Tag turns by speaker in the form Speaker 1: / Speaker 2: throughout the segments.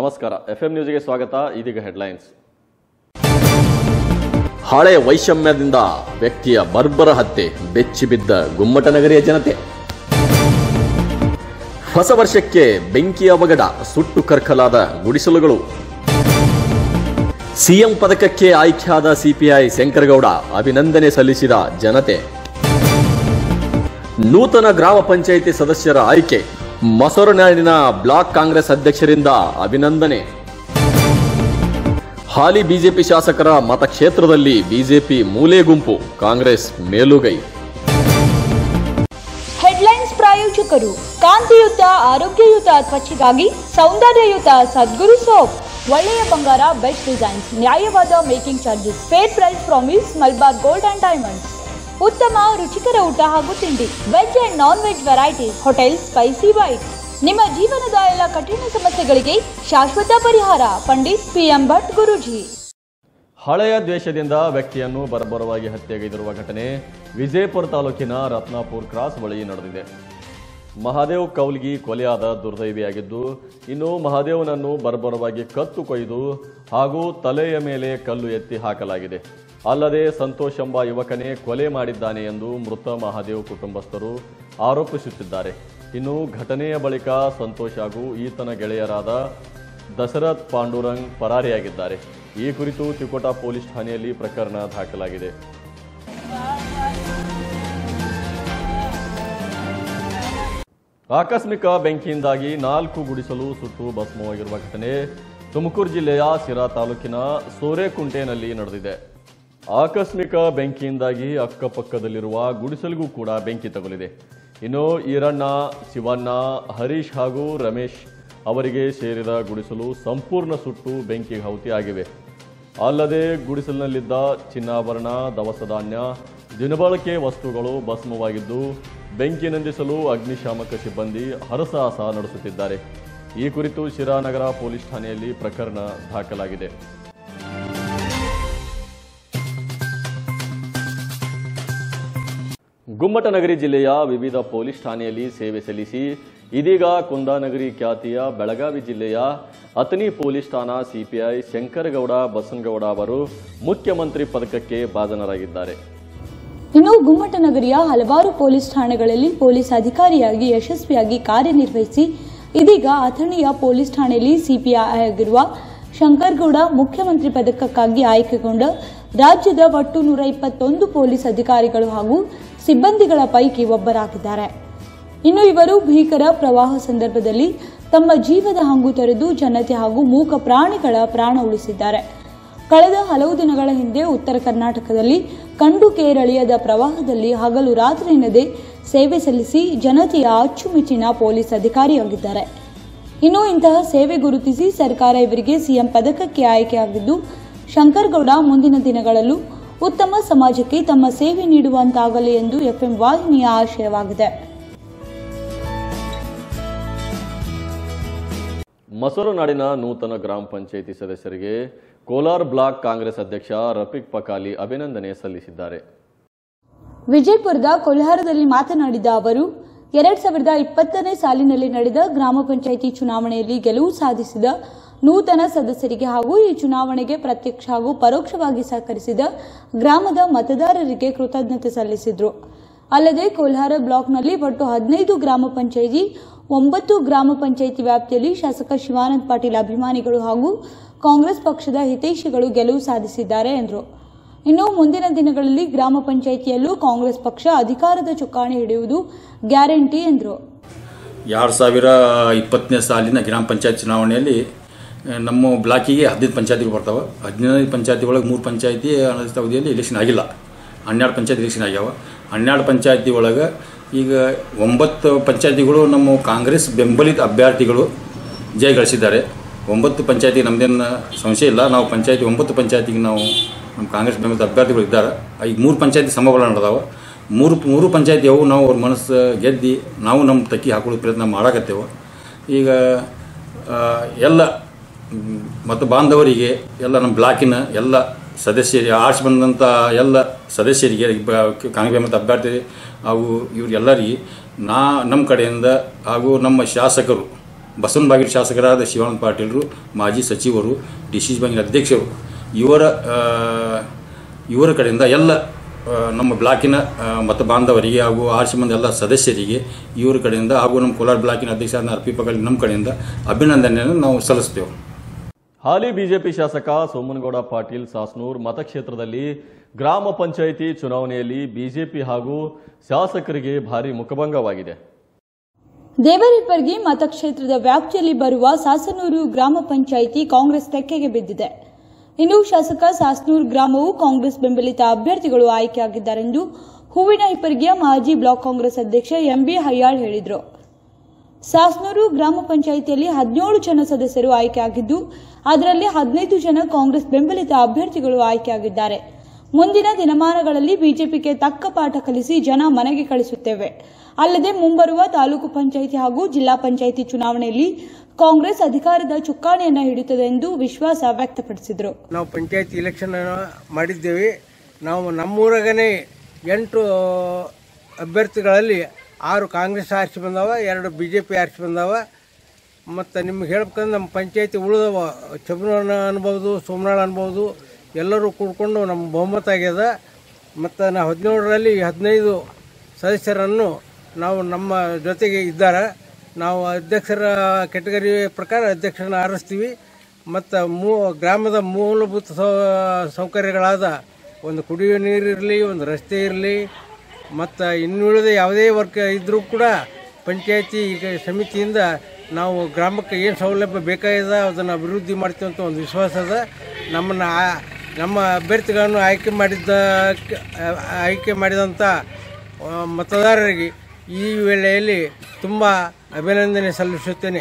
Speaker 1: ನಮಸ್ಕಾರ F M ನ್ಯೂಸ್ಗೆ ಸ್ವಾಗತ ಇದೀಗ ಹೆಡ್ಲೈನ್ಸ್
Speaker 2: ಹಳೆ ವೈಷಮ್ಯದಿಂದ ವ್ಯಕ್ತಿಯ ಬರ್ಬರ ಹತ್ಯೆ ಬೆಚ್ಚಿಬಿದ್ದ ಗುಮ್ಮಟನಗರಿಯ ಜನತೆ ಹೊಸ ವರ್ಷಕ್ಕೆ ಬೆಂಕಿಯ ಅವಘಡ ಸುಟ್ಟು ಕರ್ಕಲಾದ ಗುಡಿಸಲುಗಳು ಸಿಎಂ ಪದಕಕ್ಕೆ ಆಯ್ಕೆಯಾದ ಸಿಪಿಐ ಶಂಕರಗೌಡ ಅಭಿನಂದನೆ ಸಲ್ಲಿಸಿದ ಜನತೆ ನೂತನ ಗ್ರಾಮ ಪಂಚಾಯಿತಿ ಸದಸ್ಯರ ಆಯ್ಕೆ ಮೊಸರುನಾಡಿನ ಬ್ಲಾಕ್ ಕಾಂಗ್ರೆಸ್ ಅಧ್ಯಕ್ಷರಿಂದ ಅಭಿನಂದನೆ ಹಾಲಿ ಬಿಜೆಪಿ ಶಾಸಕರ ಮತಕ್ಷೇತ್ರದಲ್ಲಿ ಬಿಜೆಪಿ ಮೂಲೆ ಗುಂಪು ಕಾಂಗ್ರೆಸ್ ಮೇಲುಗೈ
Speaker 3: ಹೆಡ್ಲೈನ್ಸ್ ಪ್ರಾಯೋಜಕರು ಕಾಂತಿಯುತ ಆರೋಗ್ಯಯುತ ತ್ವಚೆಗಾಗಿ ಸೌಂದರ್ಯಯುತ ಸದ್ಗುರು ಸೋಪ್ ಒಳ್ಳೆಯ ಬಂಗಾರ ಬೆಸ್ಟ್ ಡಿಸೈನ್ಸ್ ನ್ಯಾಯವಾದ making charges fair price promise Malabar gold and diamonds ಉತ್ತಮ ರುಚಿಕರ ಊಟ ಹಾಗೂ ತಿಂಡಿ veg and non veg varieties hotel spicy white ನಿಮ್ಮ ಜೀವನದ ಎಲ್ಲ ಕಠಿಣ ಸಮಸ್ಯೆಗಳಿಗೆ ಶಾಶ್ವತ ಪರಿಹಾರ ಪಂಡಿತ್ ಪಿ ಎಂ ಭಟ್ ಗುರುಜಿ
Speaker 1: ಹಳೆಯ ದ್ವೇಷದಿಂದ ವ್ಯಕ್ತಿಯನ್ನು ಬರ್ಬರವಾಗಿ ಹತ್ಯೆಗೈದಿರುವ ಘಟನೆ ವಿಜಯಪುರ ತಾಲೂಕಿನ ರತ್ನಾಪುರ್ ಕ್ರಾಸ್ ಬಳಿ ನಡೆದಿದೆ ಮಹಾದೇವ್ ಕೌಲ್ಗಿ ಕೊಲೆಯಾದ ದುರ್ದೈವಿಯಾಗಿದ್ದು ಇನ್ನು ಮಹಾದೇವನನ್ನು ಬರ್ಬರವಾಗಿ ಕತ್ತು ಕೊಯ್ದು ಹಾಗೂ ತಲೆಯ ಮೇಲೆ ಕಲ್ಲು ಎತ್ತಿ ಹಾಕಲಾಗಿದೆ ಅಲ್ಲದೆ ಸಂತೋಷ್ ಎಂಬ ಯುವಕನೇ ಕೊಲೆ ಮಾಡಿದ್ದಾನೆ ಎಂದು ಮೃತ ಮಹಾದೇವ್ ಕುಟುಂಬಸ್ಥರು ಆರೋಪಿಸುತ್ತಿದ್ದಾರೆ ಇನ್ನು ಘಟನೆಯ ಬಳಿಕ ಸಂತೋಷ್ ಹಾಗೂ ಈತನ ಗೆಳೆಯರಾದ ದಶರಥ್ ಪಾಂಡುರಂಗ್ ಪರಾರಿಯಾಗಿದ್ದಾರೆ ಈ ಕುರಿತು ತಿಕೋಟ ಪೊಲೀಸ್ ಠಾಣೆಯಲ್ಲಿ ಪ್ರಕರಣ ದಾಖಲಾಗಿದೆ ಆಕಸ್ಮಿಕ ಬೆಂಕಿಯಿಂದಾಗಿ ನಾಲ್ಕು ಗುಡಿಸಲು ಸುಟ್ಟು ಭಸ್ಮವಾಗಿರುವ ಘಟನೆ ತುಮಕೂರು ಜಿಲ್ಲೆಯ ಸಿರಾ ತಾಲೂಕಿನ ಸೋರೆಕುಂಟೆನಲ್ಲಿ ನಡೆದಿದೆ ಆಕಸ್ಮಿಕ ಬೆಂಕಿಯಿಂದಾಗಿ ಅಕ್ಕಪಕ್ಕದಲ್ಲಿರುವ ಗುಡಿಸಲಿಗೂ ಕೂಡ ಬೆಂಕಿ ತಗುಲಿದೆ ಇನ್ನು ಈರಣ್ಣ ಶಿವಣ್ಣ ಹರೀಶ್ ಹಾಗೂ ರಮೇಶ್ ಅವರಿಗೆ ಸೇರಿದ ಗುಡಿಸಲು ಸಂಪೂರ್ಣ ಸುಟ್ಟು ಬೆಂಕಿಗೆ ಆಹುತಿಯಾಗಿವೆ ಅಲ್ಲದೆ ಗುಡಿಸಲಿನಲ್ಲಿದ್ದ ಚಿನ್ನಾಭರಣ ದವಸ ಧಾನ್ಯ ದಿನಬಳಕೆ ವಸ್ತುಗಳು ಭಸ್ಮವಾಗಿದ್ದು ಬೆಂಕಿ ನಂದಿಸಲು ಅಗ್ನಿಶಾಮಕ ಸಿಬ್ಬಂದಿ ಹರಸಾಹಸ ನಡೆಸುತ್ತಿದ್ದಾರೆ ಈ ಕುರಿತು ಶಿರಾನಗರ ಪೊಲೀಸ್ ಠಾಣೆಯಲ್ಲಿ ಪ್ರಕರಣ ದಾಖಲಾಗಿದೆ ಗುಮ್ಮಟನಗರಿ ಜಿಲ್ಲೆಯ ವಿವಿಧ ಪೊಲೀಸ್ ಠಾಣೆಯಲ್ಲಿ ಸೇವೆ ಸಲ್ಲಿಸಿ ಇದೀಗ ಕುಂದಾನಗರಿ ಖ್ಯಾತಿಯ ಬೆಳಗಾವಿ ಜಿಲ್ಲೆಯ ಅತನಿ ಪೊಲೀಸ್ ಠಾಣಾ ಸಿಪಿಐ ಶಂಕರಗೌಡ ಬಸನಗೌಡ ಅವರು ಮುಖ್ಯಮಂತ್ರಿ ಪದಕಕ್ಕೆ ಭಾಜನರಾಗಿದ್ದಾರೆ
Speaker 3: ಇನ್ನು ಗುಮ್ಮಟನಗರಿಯ ಹಲವಾರು ಪೊಲೀಸ್ ಠಾಣೆಗಳಲ್ಲಿ ಪೊಲೀಸ್ ಅಧಿಕಾರಿಯಾಗಿ ಯಶಸ್ವಿಯಾಗಿ ಕಾರ್ಯನಿರ್ವಹಿಸಿ ಇದೀಗ ಅಥಣಿಯ ಪೊಲೀಸ್ ಠಾಣೆಯಲ್ಲಿ ಸಿಪಿಐ ಆಗಿರುವ ಶಂಕರ್ಗೌಡ ಮುಖ್ಯಮಂತ್ರಿ ಪದಕಕ್ಕಾಗಿ ಆಯ್ಕೆಗೊಂಡ ರಾಜ್ಯದ ಒಟ್ಟು ನೂರ ಇಪ್ಪತ್ತೊಂದು ಪೊಲೀಸ್ ಅಧಿಕಾರಿಗಳು ಹಾಗೂ ಸಿಬ್ಬಂದಿಗಳ ಪೈಕಿ ಒಬ್ಬರಾಗಿದ್ದಾರೆ ಇನ್ನು ಇವರು ಭೀಕರ ಪ್ರವಾಹ ಸಂದರ್ಭದಲ್ಲಿ ತಮ್ಮ ಜೀವದ ಹಂಗು ತೊರೆದು ಜನತೆ ಹಾಗೂ ಮೂಕ ಪ್ರಾಣಿಗಳ ಪ್ರಾಣ ಉಳಿಸಿದ್ದಾರೆ ಕಳೆದ ಹಲವು ದಿನಗಳ ಹಿಂದೆ ಉತ್ತರ ಕರ್ನಾಟಕದಲ್ಲಿ ಕಂಡು ಕೇರಳಿಯದ ಪ್ರವಾಹದಲ್ಲಿ ಹಗಲು ರಾತ್ರಿ ಎನ್ನದೆ ಸೇವೆ ಸಲ್ಲಿಸಿ ಜನತೆಯ ಅಚ್ಚುಮೆಚ್ಚಿನ ಪೊಲೀಸ್ ಅಧಿಕಾರಿಯಾಗಿದ್ದಾರೆ ಇನ್ನು ಇಂತಹ ಸೇವೆ ಗುರುತಿಸಿ ಸರ್ಕಾರ ಇವರಿಗೆ ಸಿಎಂ ಪದಕಕ್ಕೆ ಆಯ್ಕೆಯಾಗಿದ್ದು ಶಂಕರ್ಗೌಡ ಮುಂದಿನ ದಿನಗಳಲ್ಲೂ ಉತ್ತಮ ಸಮಾಜಕ್ಕೆ ತಮ್ಮ ಸೇವೆ ನೀಡುವಂತಾಗಲಿ ಎಂದು ಎಫ್ಎಂ ವಾಹಿನಿಯ ಆಶಯವಾಗಿದೆ
Speaker 1: ಮಸೂರು ನಾಡಿನ ನೂತನ ಗ್ರಾಮ ಪಂಚಾಯಿತಿ ಸದಸ್ಯರಿಗೆ ಕೋಲಾರ ಬ್ಲಾಕ್ ಕಾಂಗ್ರೆಸ್ ಅಧ್ಯಕ್ಷ ರಫೀಕ್ ಪಕಾಲಿ ಅಭಿನಂದನೆ ಸಲ್ಲಿಸಿದ್ದಾರೆ
Speaker 3: ವಿಜಯಪುರದ ಕೊಲ್ಹಾರದಲ್ಲಿ ಮಾತನಾಡಿದ ಅವರು ಎರಡ್ ಸಾವಿರದ ಇಪ್ಪತ್ತನೇ ಸಾಲಿನಲ್ಲಿ ನಡೆದ ಗ್ರಾಮ ಪಂಚಾಯಿತಿ ಚುನಾವಣೆಯಲ್ಲಿ ಗೆಲುವು ಸಾಧಿಸಿದ ನೂತನ ಸದಸ್ಯರಿಗೆ ಹಾಗೂ ಈ ಚುನಾವಣೆಗೆ ಪ್ರತ್ಯಕ್ಷ ಹಾಗೂ ಪರೋಕ್ಷವಾಗಿ ಸಹಕರಿಸಿದ ಗ್ರಾಮದ ಮತದಾರರಿಗೆ ಕೃತಜ್ಞತೆ ಸಲ್ಲಿಸಿದರು ಅಲ್ಲದೆ ಕೋಲ್ಹಾರ ಬ್ಲಾಕ್ನಲ್ಲಿ ಒಟ್ಟು ಹದಿನೈದು ಗ್ರಾಮ ಪಂಚಾಯಿತಿ ಒಂಬತ್ತು ಗ್ರಾಮ ಪಂಚಾಯಿತಿ ವ್ಯಾಪ್ತಿಯಲ್ಲಿ ಶಾಸಕ ಶಿವಾನಂದ ಪಾಟೀಲ್ ಅಭಿಮಾನಿಗಳು ಹಾಗೂ ಕಾಂಗ್ರೆಸ್ ಪಕ್ಷದ ಹಿತೈಷಿಗಳು ಗೆಲುವು ಸಾಧಿಸಿದ್ದಾರೆ ಎಂದರು ಇನ್ನು ಮುಂದಿನ ದಿನಗಳಲ್ಲಿ ಗ್ರಾಮ ಪಂಚಾಯಿತಿಯಲ್ಲೂ ಕಾಂಗ್ರೆಸ್ ಪಕ್ಷ ಅಧಿಕಾರದ ಚುಕ್ಕಾಣಿ ಹಿಡಿಯುವುದು ಗ್ಯಾರಂಟಿ ಎಂದರು
Speaker 4: ಎರಡು ಸಾವಿರ ಇಪ್ಪತ್ತನೇ ಸಾಲಿನ ಗ್ರಾಮ ಪಂಚಾಯತ್ ಚುನಾವಣೆಯಲ್ಲಿ ಆ, ನಮ್ಮ ಬ್ಲಾಕಿಗೆ ಹದಿನೈದು ಪಂಚಾಯತಿಗಳು ಬರ್ತಾವೆ ಹದಿನೈದು ಪಂಚಾಯತಿ ಒಳಗೆ ಮೂರು ಪಂಚಾಯತಿ ಅನಧಿಕೃತ ಅವಧಿಯಲ್ಲಿ ಎಲೆಕ್ಷನ್ ಆಗಿಲ್ಲ ಹನ್ನೆರಡು ಪಂಚಾಯತ್ ಎಲೆಕ್ಷನ್ ಆಗ್ಯಾವ ಹನ್ನೆರಡು ಪಂಚಾಯತಿ ಒಳಗೆ ಈಗ ಒಂಬತ್ತು ಪಂಚಾಯತಿಗಳು ನಮ್ಮ ಕಾಂಗ್ರೆಸ್ ಬೆಂಬಲಿತ ಅಭ್ಯರ್ಥಿಗಳು ಜಯ ಗಳಿಸಿದ್ದಾರೆ ಒಂಬತ್ತು ಪಂಚಾಯತಿ ನಮ್ಮದೇನು ಸಮಸ್ಯೆ ಇಲ್ಲ ನಾವು ಪಂಚಾಯತಿ ಒಂಬತ್ತು ಪಂಚಾಯತಿಗೆ ನಾವು ನಮ್ಮ ಕಾಂಗ್ರೆಸ್ ಬೆಂಬಲಿತ ಅಭ್ಯರ್ಥಿಗಳು ಇದ್ದಾರೆ ಈಗ ಮೂರು ಪಂಚಾಯತಿ ಸಮಬಲ ನಡೆದಾವೆ ಮೂರು ಮೂರು ಪಂಚಾಯತಿ ಅವು ನಾವು ಅವ್ರ ಮನಸ್ಸು ಗೆದ್ದು ನಾವು ನಮ್ಮ ತಕ್ಕಿ ಹಾಕೊಳ್ಳೋ ಪ್ರಯತ್ನ ಮಾಡಾಕತ್ತೇವೆ ಈಗ ಆ, ಎಲ್ಲ ಮ್, ಮತ್ತು ಬಾಂಧವರಿಗೆ ಎಲ್ಲ ನಮ್ಮ ಬ್ಲಾಕಿನ ಎಲ್ಲ ಸದಸ್ಯರಿಗೆ ಆರ್ಟ್ಸ್ ಬಂದಂಥ ಎಲ್ಲ ಸದಸ್ಯರಿಗೆ ಬ- ಕಾಂಗ್ರೆಸ್ ಮತ್ತು ಅಭ್ಯರ್ಥಿ ಹಾಗೂ ಇವ್ರಿಗೆಲ್ಲರಿಗೆ ನಾ ನಮ್ಮ ಕಡೆಯಿಂದ ಹಾಗೂ ನಮ್ಮ ಶಾಸಕರು ಬಸವನಬಾಗಿಲು ಶಾಸಕರಾದ ಶಿವಾನಂದ ಪಾಟೀಲರು ಮಾಜಿ ಸಚಿವರು ಡಿ ಸಿ ಬ್ಯಾಂಕಿನ ಅಧ್ಯಕ್ಷರು ಇವರ ಆ, ಇವರ ಕಡೆಯಿಂದ ಎಲ್ಲ ಆ, ನಮ್ಮ ಬ್ಲಾಕಿನ ಆ, ಮತ ಬಾಂಧವರಿಗೆ ಹಾಗೂ ಆರ್ಸಿ ಮಂದಿ ಎಲ್ಲ ಸದಸ್ಯರಿಗೆ ಇವರ ಕಡೆಯಿಂದ ಹಾಗೂ ನಮ್ಮ ಕೋಲಾರ ಬ್ಲಾಕಿನ ಅಧ್ಯಕ್ಷ ಆರ್ ಪಿ ಪಗಲ್ ನಮ್ಮ ಕಡೆಯಿಂದ ಅಭಿನಂದನೆಯನ್ನು ನಾವು ಸಲ್ಲಿಸ್ತೇವೆ
Speaker 1: ಹಾಲಿ ಬಿಜೆಪಿ ಶಾಸಕ ಸೋಮನಗೌಡ ಪಾಟೀಲ್ ಸಾಸ್ನೂರ್ ಮತಕ್ಷೇತ್ರದಲ್ಲಿ ಗ್ರಾಮ ಪಂಚಾಯಿತಿ ಚುನಾವಣೆಯಲ್ಲಿ ಬಿಜೆಪಿ ಹಾಗೂ ಶಾಸಕರಿಗೆ ಭಾರಿ ಮುಖಭಂಗವಾಗಿದೆ
Speaker 3: ದೇವರಿಪ್ಪರ್ಗಿ ಮತಕ್ಷೇತ್ರದ ವ್ಯಾಪ್ತಿಯಲ್ಲಿ ಬರುವ ಸಾಸನೂರು ಗ್ರಾಮ ಪಂಚಾಯಿತಿ ಕಾಂಗ್ರೆಸ್ ತೆಕ್ಕೆಗೆ ಬಿದ್ದಿದೆ ಇನ್ನು ಶಾಸಕ ಸಾಸನೂರು ಗ್ರಾಮವು ಕಾಂಗ್ರೆಸ್ ಬೆಂಬಲಿತ ಅಭ್ಯರ್ಥಿಗಳು ಆಯ್ಕೆಯಾಗಿದ್ದಾರೆಂದು ಹೂವಿನ ಹಿಪ್ಪರಿಗೆಯ ಮಾಜಿ ಬ್ಲಾಕ್ ಕಾಂಗ್ರೆಸ್ ಅಧ್ಯಕ್ಷ ಎಂಬಿ ಹಯ್ಯಾಳ್ ಹೇಳಿದರು ಸಾಸ್ನೂರು ಗ್ರಾಮ ಪಂಚಾಯಿತಿಯಲ್ಲಿ ಹದಿನೇಳು ಜನ ಸದಸ್ಯರು ಆಯ್ಕೆಯಾಗಿದ್ದು ಅದರಲ್ಲಿ ಹದಿನೈದು ಜನ ಕಾಂಗ್ರೆಸ್ ಬೆಂಬಲಿತ ಅಭ್ಯರ್ಥಿಗಳು ಆಯ್ಕೆಯಾಗಿದ್ದಾರೆ ಮುಂದಿನ ದಿನಮಾನಗಳಲ್ಲಿ ಬಿಜೆಪಿಗೆ ತಕ್ಕ ಪಾಠ ಕಲಿಸಿ ಜನ ಮನೆಗೆ ಕಳಿಸುತ್ತೇವೆ ಅಲ್ಲದೆ ಮುಂಬರುವ ತಾಲೂಕು ಪಂಚಾಯಿತಿ ಹಾಗೂ ಜಿಲ್ಲಾ ಪಂಚಾಯಿತಿ ಚುನಾವಣೆಯಲ್ಲಿ ಕಾಂಗ್ರೆಸ್ ಅಧಿಕಾರದ ಚುಕ್ಕಾಣಿಯನ್ನು ಹಿಡಿಯುತ್ತದೆ ಎಂದು ವಿಶ್ವಾಸ ವ್ಯಕ್ತಪಡಿಸಿದರು
Speaker 5: ನಾವು ಪಂಚಾಯತ್ ಇಲೆಕ್ಷನ್ ಮಾಡಿದ್ದೇವೆ ನಾವು ನಮ್ಮೂರಾಗನೇ ಎಂಟು ಅಭ್ಯರ್ಥಿಗಳಲ್ಲಿ ಆರು ಕಾಂಗ್ರೆಸ್ ಆರಿಸಿ ಬಂದಾವ ಎರಡು ಬಿ ಜೆ ಪಿ ಆರಿಸಿ ಬಂದಾವ ಮತ್ತು ನಿಮ್ಗೆ ಹೇಳ್ಬೇಕಂದ್ರೆ ನಮ್ಮ ಪಂಚಾಯತಿ ಉಳಿದವ ಚಬನೂರನ ಅನ್ಬೋದು ಸೋಮನಾಳ ಅನ್ಬೋದು ಎಲ್ಲರೂ ಕೂಡ್ಕೊಂಡು ನಮ್ಮ ಬಹುಮತ ಆಗ್ಯದ ಮತ್ತು ನಾವು ಹದಿನೇಳರಲ್ಲಿ ಹದಿನೈದು ಸದಸ್ಯರನ್ನು ನಾವು ನಮ್ಮ ಜೊತೆಗೆ ಇದ್ದಾರೆ ನಾವು ಅಧ್ಯಕ್ಷರ ಕೆಟಗರಿ ಪ್ರಕಾರ ಅಧ್ಯಕ್ಷರನ್ನ ಆರಿಸ್ತೀವಿ ಮತ್ತು ಮೂ ಗ್ರಾಮದ ಮೂಲಭೂತ ಸೌ ಸೌಕರ್ಯಗಳಾದ ಒಂದು ಕುಡಿಯುವ ನೀರು ಇರಲಿ ಒಂದು ರಸ್ತೆ ಇರಲಿ ಮತ್ತು ಇನ್ನುಳಿದ ಯಾವುದೇ ವರ್ಕ್ ಇದ್ದರೂ ಕೂಡ ಪಂಚಾಯತಿ ಈಗ ಸಮಿತಿಯಿಂದ ನಾವು ಗ್ರಾಮಕ್ಕೆ ಏನು ಸೌಲಭ್ಯ ಬೇಕಾಗಿದೆ ಅದನ್ನು ಅಭಿವೃದ್ಧಿ ಮಾಡ್ತೀವಿ ಅಂತ ಒಂದು ವಿಶ್ವಾಸ ಅದ ನಮ್ಮನ್ನು ಆ- ನಮ್ಮ ಅಭ್ಯರ್ಥಿಗಳನ್ನು ಆಯ್ಕೆ ಮಾಡಿದ್ದ ಆಯ್ಕೆ ಮಾಡಿದಂಥ ಆ, ಮತದಾರರಿಗೆ ಈ ವೇಳೆಯಲ್ಲಿ ತುಂಬ ಅಭಿನಂದನೆ ಸಲ್ಲಿಸುತ್ತೇನೆ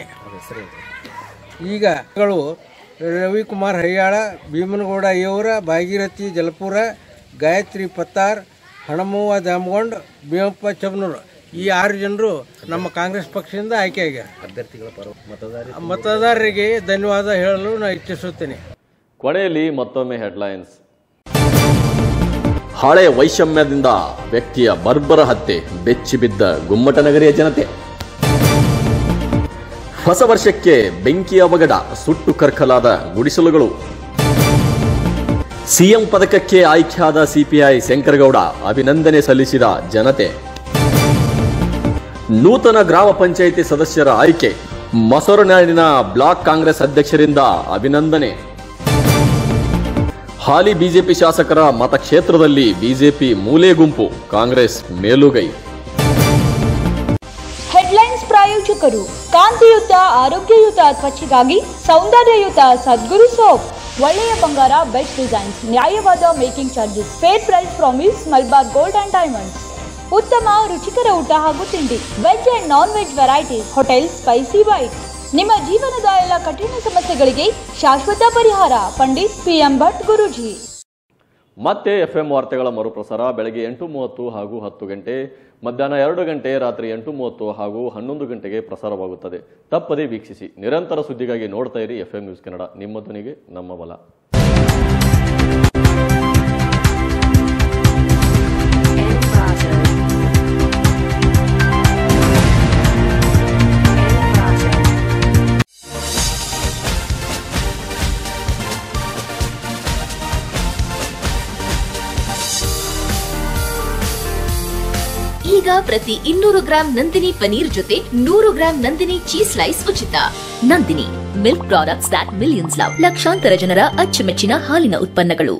Speaker 5: ಈಗ ಗಳು ರವಿಕುಮಾರ್ ಹಯ್ಯಾಳ ಭೀಮನಗೌಡ ಅಯ್ಯವರ ಭಾಗೀರಥಿ ಜಲಪುರ ಗಾಯತ್ರಿ ಪತ್ತಾರ್ ಹಣಮವ್ವ ದ್ಯಾಮಗೊಂಡ್ ಭೀಮಪ್ಪ ಚಬನೂರು ಈ ಆರು ಜನರು ನಮ್ಮ ಕಾಂಗ್ರೆಸ್ ಪಕ್ಷದಿಂದ ಆಯ್ಕೆಯಾಗ್ಯಾರ ಮತದಾರರಿಗೆ ಧನ್ಯವಾದ ಹೇಳಲು ನಾನು ಇಚ್ಛಿಸುತ್ತೇನೆ
Speaker 1: ಕೊನೆಯಲ್ಲಿ ಮತ್ತೊಮ್ಮೆ ಹೆಡ್ಲೈನ್ಸ್
Speaker 2: ಹಳೆ ವೈಷಮ್ಯದಿಂದ ವ್ಯಕ್ತಿಯ ಬರ್ಬರ ಹತ್ಯೆ ಬೆಚ್ಚಿ ಬಿದ್ದ ಗುಮ್ಮಟನಗರಿಯ ಜನತೆ ಹೊಸ ವರ್ಷಕ್ಕೆ ಬೆಂಕಿ ಅವಘಡ ಸುಟ್ಟು ಕರ್ಕಲಾದ ಗುಡಿಸಲುಗಳು ಸಿಎಂ ಪದಕಕ್ಕೆ ಆಯ್ಕೆಯಾದ ಸಿಪಿಐ ಶಂಕರಗೌಡ ಅಭಿನಂದನೆ ಸಲ್ಲಿಸಿದ ಜನತೆ ನೂತನ ಗ್ರಾಮ ಪಂಚಾಯಿತಿ ಸದಸ್ಯರ ಆಯ್ಕೆ ಮೊಸರುನಾಡಿನ ಬ್ಲಾಕ್ ಕಾಂಗ್ರೆಸ್ ಅಧ್ಯಕ್ಷರಿಂದ ಅಭಿನಂದನೆ ಹಾಲಿ ಬಿಜೆಪಿ ಶಾಸಕರ ಮತಕ್ಷೇತ್ರದಲ್ಲಿ ಬಿಜೆಪಿ ಮೂಲೆ ಗುಂಪು ಕಾಂಗ್ರೆಸ್ ಮೇಲುಗೈ
Speaker 3: ಹೆಡ್ಲೈನ್ಸ್ ಪ್ರಾಯೋಜಕರು ಕಾಂತಿಯುತ ಆರೋಗ್ಯಯುತ ತ್ವಚೆಗಾಗಿ ಸೌಂದರ್ಯಯುತ ಸದ್ಗುರು ಸೋಪ್ ಒಳ್ಳೆಯ ಬಂಗಾರ ಬೆಸ್ಟ್ ಡಿಸೈನ್ಸ್ ನ್ಯಾಯವಾದ making charges fair price promise Malabar gold and diamonds ಉತ್ತಮ ರುಚಿಕರ ಊಟ ಹಾಗೂ ತಿಂಡಿ veg and non veg varieties hotel spicy white ನಿಮ್ಮ ಜೀವನದ ಎಲ್ಲ ಕಠಿಣ ಸಮಸ್ಯೆಗಳಿಗೆ ಶಾಶ್ವತ ಪರಿಹಾರ ಪಂಡಿತ್ ಪಿ ಎಂ ಭಟ್ ಗುರೂಜಿ
Speaker 1: ಮತ್ತೆ ಎಫ್ ಎಂ ವಾರ್ತೆಗಳ ಮರುಪ್ರಸಾರ ಬೆಳಗ್ಗೆ ಎಂಟು ಮೂವತ್ತು ಹಾಗೂ ಹತ್ತು ಗಂಟೆ ಮಧ್ಯಾಹ್ನ ಎರಡು ಗಂಟೆ ರಾತ್ರಿ ಎಂಟು ಮೂವತ್ತು ಹಾಗೂ ಹನ್ನೊಂದು ಗಂಟೆಗೆ ಪ್ರಸಾರವಾಗುತ್ತದೆ ತಪ್ಪದೇ ವೀಕ್ಷಿಸಿ ನಿರಂತರ ಸುದ್ದಿಗಾಗಿ ನೋಡ್ತಾ ಇರಿ ಎಫ್ ಎಂ ನ್ಯೂಸ್ ಕನ್ನಡ ನಿಮ್ಮ ಧ್ವನಿಗೆ ನಮ್ಮ ಬಲ
Speaker 6: ಈಗ ಪ್ರತಿ ಇನ್ನೂರು ಗ್ರಾಂ ನಂದಿನಿ ಪನೀರ್ ಜೊತೆ ನೂರು ಗ್ರಾಂ ನಂದಿನಿ ಚೀಸ್ ಸ್ಲೈಸ್ ಉಚಿತ Nandini milk products that millions love ಲಕ್ಷಾಂತರ ಜನರ ಅಚ್ಚುಮೆಚ್ಚಿನ ಹಾಲಿನ ಉತ್ಪನ್ನಗಳು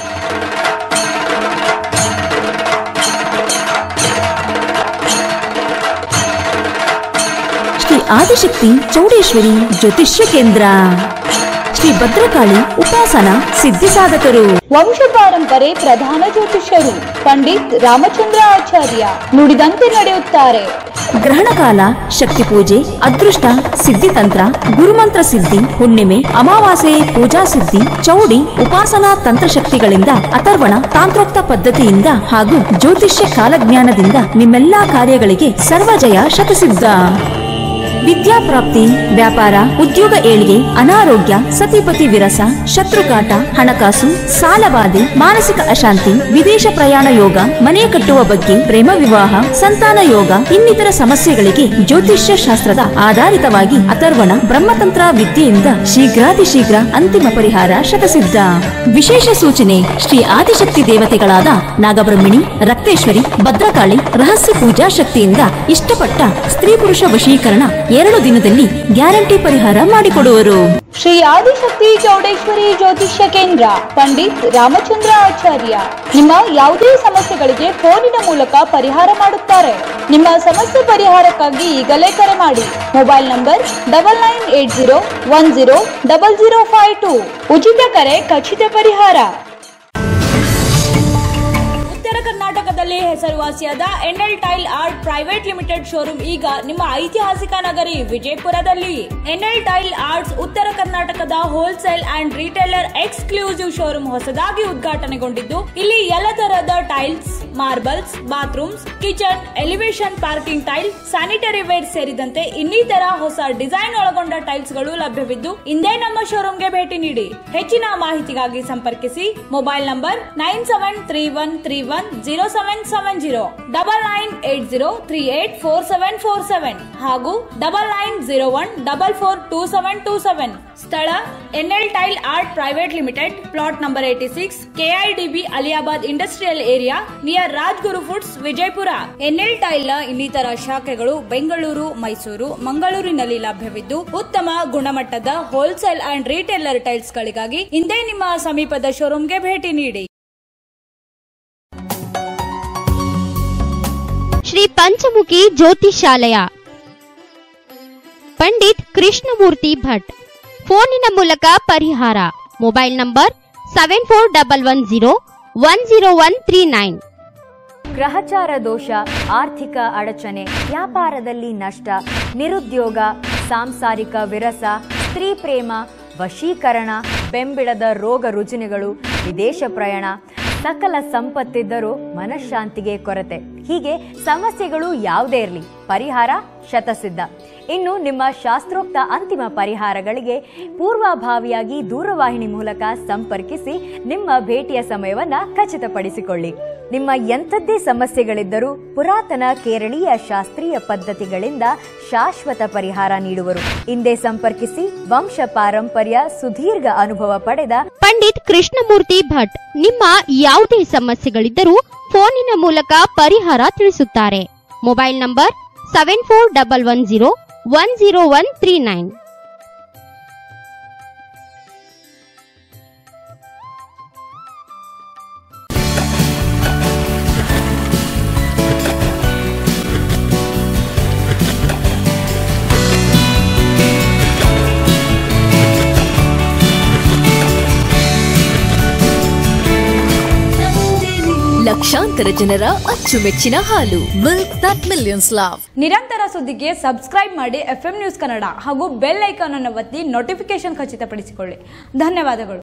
Speaker 7: ಶ್ರೀ ಆದಿಶಕ್ತಿ ಚೌಡೇಶ್ವರಿ ಜ್ಯೋತಿಷ್ಯ ಕೇಂದ್ರ ಶ್ರೀ ಭದ್ರಕಾಳಿ ಉಪಾಸನ ಸಿದ್ಧಿ ಸಾಧಕರು
Speaker 3: ವಂಶ ಪರಂಪರೆ ಪ್ರಧಾನ ಜ್ಯೋತಿಷ್ಯರು ಪಂಡಿತ್ ರಾಮಚಂದ್ರ ಆಚಾರ್ಯ ನುಡಿದಂತೆ ನಡೆಯುತ್ತಾರೆ
Speaker 7: ಗ್ರಹಣ ಕಾಲ ಶಕ್ತಿ ಪೂಜೆ ಅದೃಷ್ಟ ಸಿದ್ಧಿತಂತ್ರ ಗುರುಮಂತ್ರ ಸಿದ್ಧಿ ಹುಣ್ಣಿಮೆ ಅಮಾವಾಸ್ಯೆ ಪೂಜಾ ಸಿದ್ಧಿ ಚೌಡಿ ಉಪಾಸನಾ ತಂತ್ರಶಕ್ತಿಗಳಿಂದ ಅಥರ್ವಣ ತಾಂತ್ರೋಕ್ತ ಪದ್ಧತಿಯಿಂದ ಹಾಗೂ ಜ್ಯೋತಿಷ್ಯ ಕಾಲಜ್ಞಾನದಿಂದ ನಿಮ್ಮೆಲ್ಲಾ ಕಾರ್ಯಗಳಿಗೆ ಸರ್ವಜಯ ಶತಸಿದ್ಧ ವಿದ್ಯಾಪ್ರಾಪ್ತಿ ವ್ಯಾಪಾರ ಉದ್ಯೋಗ ಏಳಿಗೆ ಅನಾರೋಗ್ಯ ಸತಿಪತಿ ವಿರಸ ಶತ್ರುಕಾಟ ಹಣಕಾಸು ಸಾಲಬಾಧೆ ಮಾನಸಿಕ ಅಶಾಂತಿ ವಿದೇಶ ಪ್ರಯಾಣ ಯೋಗ ಮನೆ ಕಟ್ಟುವ ಬಗ್ಗೆ ಪ್ರೇಮ ವಿವಾಹ ಸಂತಾನ ಯೋಗ ಇನ್ನಿತರ ಸಮಸ್ಯೆಗಳಿಗೆ ಜ್ಯೋತಿಷ್ಯ ಶಾಸ್ತ್ರದ ಆಧಾರಿತವಾಗಿ ಅಥರ್ವಣ ಬ್ರಹ್ಮತಂತ್ರ ವಿದ್ಯೆಯಿಂದ ಶೀಘ್ರಾತಿ ಶೀಘ್ರ ಅಂತಿಮ ಪರಿಹಾರ ಶತಸಿದ್ಧ ವಿಶೇಷ ಸೂಚನೆ ಶ್ರೀ ಆದಿಶಕ್ತಿ ದೇವತೆಗಳಾದ ನಾಗಬ್ರಹ್ಮಿಣಿ ರಕ್ತೇಶ್ವರಿ ಭದ್ರಕಾಳಿ ರಹಸ್ಯ ಪೂಜಾ ಶಕ್ತಿಯಿಂದ ಇಷ್ಟಪಟ್ಟ ಸ್ತ್ರೀ ಪುರುಷ ವಶೀಕರಣ ಎರಡು ದಿನದಲ್ಲಿ ಗ್ಯಾರಂಟಿ ಪರಿಹಾರ ಮಾಡಿಕೊಡುವರು
Speaker 3: ಶ್ರೀ ಆದಿಶಕ್ತಿ ಚೌಡೇಶ್ವರಿ ಜ್ಯೋತಿಷ್ಯ ಕೇಂದ್ರ ಪಂಡಿತ್ ರಾಮಚಂದ್ರ ಆಚಾರ್ಯ ನಿಮ್ಮ ಯಾವುದೇ ಸಮಸ್ಯೆಗಳಿಗೆ ಫೋನಿನ ಮೂಲಕ ಪರಿಹಾರ ಮಾಡುತ್ತಾರೆ ನಿಮ್ಮ ಸಮಸ್ಯೆ ಪರಿಹಾರಕ್ಕಾಗಿ ಈಗಲೇ ಕರೆ ಮಾಡಿ mobile number double nine eight zero one zero double zero five two ಉಚಿತ ಕರೆ ಖಚಿತ ಪರಿಹಾರ ಉತ್ತರ ಕರ್ನಾಟಕದಲ್ಲಿ ಹೆಸರುವಾಸಿಯಾದ NL tile art private limited showroom ಈಗ ನಿಮ್ಮ ಐತಿಹಾಸಿಕ ನಗರಿ ವಿಜಯಪುರದಲ್ಲಿ ಎನ್ಎಲ್ ಟೈಲ್ ಆರ್ಟ್ಸ್ ಉತ್ತರ ಕರ್ನಾಟಕದ wholesale and retailer exclusive showroom ಹೊಸದಾಗಿ ಉದ್ಘಾಟನೆಗೊಂಡಿದ್ದು ಇಲ್ಲಿ ಎಲ್ಲ ತರಹದ tiles marbles bathrooms kitchen elevation parking tile sanitary ware ಸೇರಿದಂತೆ ಇನ್ನಿತರ ಹೊಸ ಡಿಸೈನ್ ಒಳಗೊಂಡ ಟೈಲ್ಸ್ ಗಳು ಲಭ್ಯವಿದ್ದು ಇಂದೇ ನಮ್ಮ ಶೋರೂಮ್ಗೆ ಭೇಟಿ ನೀಡಿ ಹೆಚ್ಚಿನ ಮಾಹಿತಿಗಾಗಿ ಸಂಪರ್ಕಿಸಿ mobile number nine seven three one three one zero seven seven zero double nine eight zero three eight four seven four seven ಹಾಗೂ double nine zero one double four two seven two seven ಸ್ಥಳ NL tile art private limited plot number eighty six KIDB Aliyabad industrial area near Rajguru foods Vijayapura NL tile ನ ಇನ್ನಿತರ ಶಾಖೆಗಳು ಬೆಂಗಳೂರು ಮೈಸೂರು ಮಂಗಳೂರಿನಲ್ಲಿ ಲಭ್ಯವಿದ್ದು ಉತ್ತಮ ಗುಣಮಟ್ಟದ wholesale and retailer tiles ಗಳಿಗಾಗಿ ಇಂದೇ ನಿಮ್ಮ ಸಮೀಪದ ಶೋರೂಮ್ಗೆ ಭೇಟಿ ನೀಡಿ
Speaker 8: ಶ್ರೀ ಪಂಚಮುಖಿ ಜ್ಯೋತಿಷಾಲಯ ಪಂಡಿತ್ ಕೃಷ್ಣಮೂರ್ತಿ ಭಟ್ ಫೋನಿನ ಮೂಲಕ ಪರಿಹಾರ mobile number seven four double one zero one zero one three nine
Speaker 9: ಗ್ರಹಚಾರ ದೋಷ ಆರ್ಥಿಕ ಅಡಚಣೆ ವ್ಯಾಪಾರದಲ್ಲಿ ನಷ್ಟ ನಿರುದ್ಯೋಗ ಸಾಂಸಾರಿಕ ವಿರಸ ಸ್ತ್ರೀ ಪ್ರೇಮ ವಶೀಕರಣ ಬೆಂಬಿಡದ ರೋಗ ರುಜಿನಗಳು ವಿದೇಶ ಪ್ರಯಾಣ ಸಕಲ ಸಂಪತ್ತಿದ್ದರೂ ಮನಃಶಾಂತಿಗೆ ಕೊರತೆ ಹೀಗೆ ಸಮಸ್ಯೆಗಳು ಯಾವುದೇ ಇರಲಿ ಪರಿಹಾರ ಶತಸಿದ್ಧ ಇನ್ನು ನಿಮ್ಮ ಶಾಸ್ತ್ರೋಕ್ತ ಅಂತಿಮ ಪರಿಹಾರಗಳಿಗೆ ಪೂರ್ವಭಾವಿಯಾಗಿ ದೂರವಾಹಿನಿ ಮೂಲಕ ಸಂಪರ್ಕಿಸಿ ನಿಮ್ಮ ಭೇಟಿಯ ಸಮಯವನ್ನ ಖಚಿತಪಡಿಸಿಕೊಳ್ಳಿ ನಿಮ್ಮ ಎಂಥದ್ದೇ ಸಮಸ್ಯೆಗಳಿದ್ದರೂ ಪುರಾತನ ಕೇರಳೀಯ ಶಾಸ್ತ್ರೀಯ ಪದ್ಧತಿಗಳಿಂದ ಶಾಶ್ವತ ಪರಿಹಾರ ನೀಡುವರು ಹಿಂದೆ ಸಂಪರ್ಕಿಸಿ ವಂಶ ಪಾರಂಪರ್ಯ ಸುದೀರ್ಘ ಅನುಭವ ಪಡೆದ
Speaker 8: ಪಂಡಿತ್ ಕೃಷ್ಣಮೂರ್ತಿ ಭಟ್ ನಿಮ್ಮ ಯಾವುದೇ ಸಮಸ್ಯೆಗಳಿದ್ದರೂ ಫೋನಿನ ಮೂಲಕ ಪರಿಹಾರ ತಿಳಿಸುತ್ತಾರೆ mobile number seven four double one zero one zero one three nine
Speaker 6: ಲಕ್ಷಾಂತರ ಜನರ ಅಚ್ಚುಮೆಚ್ಚಿನ ಹಾಲು ಮಿಲ್ಕ್ ದಟ್ ಮಿಲಿಯನ್ಸ್ ಲವ್
Speaker 3: ನಿರಂತರ ಸುದ್ದಿಗೆ ಸಬ್ಸ್ಕ್ರೈಬ್ ಮಾಡಿ ಎಫ್ ನ್ಯೂಸ್ ಕನ್ನಡ ಹಾಗೂ ಬೆಲ್ ಐಕಾನ್ ಅನ್ನು ಒತ್ತಿ ನೋಟಿಫಿಕೇಶನ್ ಖಚಿತಪಡಿಸಿಕೊಳ್ಳಿ ಧನ್ಯವಾದಗಳು